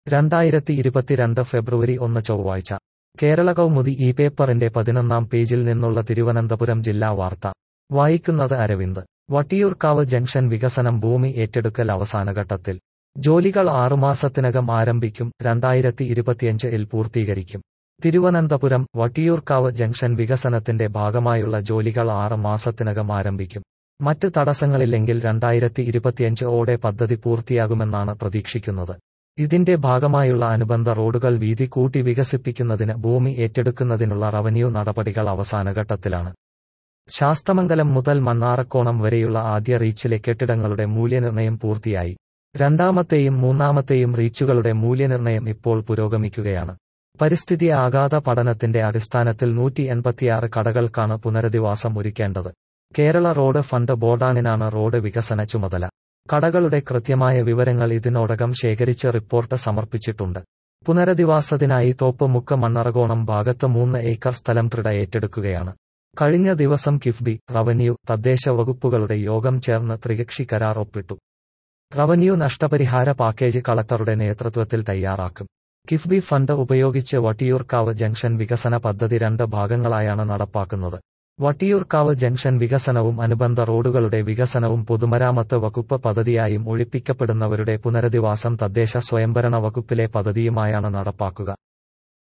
രണ്ടായിരത്തി ഇരുപത്തിരണ്ട് ഫെബ്രുവരി ഒന്ന് ചൊവ്വാഴ്ച കേരള കൗമുദി ഈ പേപ്പറിന്റെ പതിനൊന്നാം പേജിൽ നിന്നുള്ള തിരുവനന്തപുരം ജില്ലാ വാർത്ത വായിക്കുന്നത് അരവിന്ദ് വട്ടിയൂർക്കാവ് ജംഗ്ഷൻ വികസനം ഭൂമി ഏറ്റെടുക്കൽ അവസാനഘട്ടത്തിൽ ജോലികൾ ആറുമാസത്തിനകം ആരംഭിക്കും രണ്ടായിരത്തി ഇരുപത്തിയഞ്ച് ഇൽ പൂർത്തീകരിക്കും തിരുവനന്തപുരം വട്ടിയൂർക്കാവ് ജംഗ്ഷൻ വികസനത്തിന്റെ ഭാഗമായുള്ള ജോലികൾ ആറ് മാസത്തിനകം ആരംഭിക്കും മറ്റ് തടസ്സങ്ങളില്ലെങ്കിൽ രണ്ടായിരത്തി ഇരുപത്തിയഞ്ച് ഓടെ പദ്ധതി പൂർത്തിയാകുമെന്നാണ് പ്രതീക്ഷിക്കുന്നത് ഇതിന്റെ ഭാഗമായുള്ള അനുബന്ധ റോഡുകൾ വീതി കൂട്ടി വികസിപ്പിക്കുന്നതിന് ഭൂമി ഏറ്റെടുക്കുന്നതിനുള്ള റവന്യൂ നടപടികൾ അവസാനഘട്ടത്തിലാണ് ശാസ്തമംഗലം മുതൽ മണ്ണാറക്കോണം വരെയുള്ള ആദ്യ റീച്ചിലെ കെട്ടിടങ്ങളുടെ മൂല്യനിർണ്ണയം പൂർത്തിയായി രണ്ടാമത്തെയും മൂന്നാമത്തെയും റീച്ചുകളുടെ മൂല്യനിർണ്ണയം ഇപ്പോൾ പുരോഗമിക്കുകയാണ് പരിസ്ഥിതി ആഘാത പഠനത്തിന്റെ അടിസ്ഥാനത്തിൽ നൂറ്റി എൺപത്തിയാറ് കടകൾക്കാണ് പുനരധിവാസം ഒരുക്കേണ്ടത് കേരള റോഡ് ഫണ്ട് ബോർഡാണിനാണ് റോഡ് വികസന ചുമതല കടകളുടെ കൃത്യമായ വിവരങ്ങൾ ഇതിനോടകം ശേഖരിച്ച് റിപ്പോർട്ട് സമർപ്പിച്ചിട്ടുണ്ട് പുനരധിവാസത്തിനായി തോപ്പുമുക്ക് മണ്ണറകോണം ഭാഗത്ത് മൂന്ന് ഏക്കർ സ്ഥലം ട്രിഡ ഏറ്റെടുക്കുകയാണ് കഴിഞ്ഞ ദിവസം കിഫ്ബി റവന്യൂ തദ്ദേശ വകുപ്പുകളുടെ യോഗം ചേർന്ന് ത്രികക്ഷി കരാർ ഒപ്പിട്ടു റവന്യൂ നഷ്ടപരിഹാര പാക്കേജ് കളക്ടറുടെ നേതൃത്വത്തിൽ തയ്യാറാക്കും കിഫ്ബി ഫണ്ട് ഉപയോഗിച്ച് വട്ടിയൂർക്കാവ് ജംഗ്ഷൻ വികസന പദ്ധതി രണ്ട് ഭാഗങ്ങളായാണ് നടപ്പാക്കുന്നത് വട്ടിയൂർക്കാവ് ജംഗ്ഷൻ വികസനവും അനുബന്ധ റോഡുകളുടെ വികസനവും പൊതുമരാമത്ത് വകുപ്പ് പദ്ധതിയായും ഒഴിപ്പിക്കപ്പെടുന്നവരുടെ പുനരധിവാസം തദ്ദേശ സ്വയംഭരണ വകുപ്പിലെ പദ്ധതിയുമായാണ് നടപ്പാക്കുക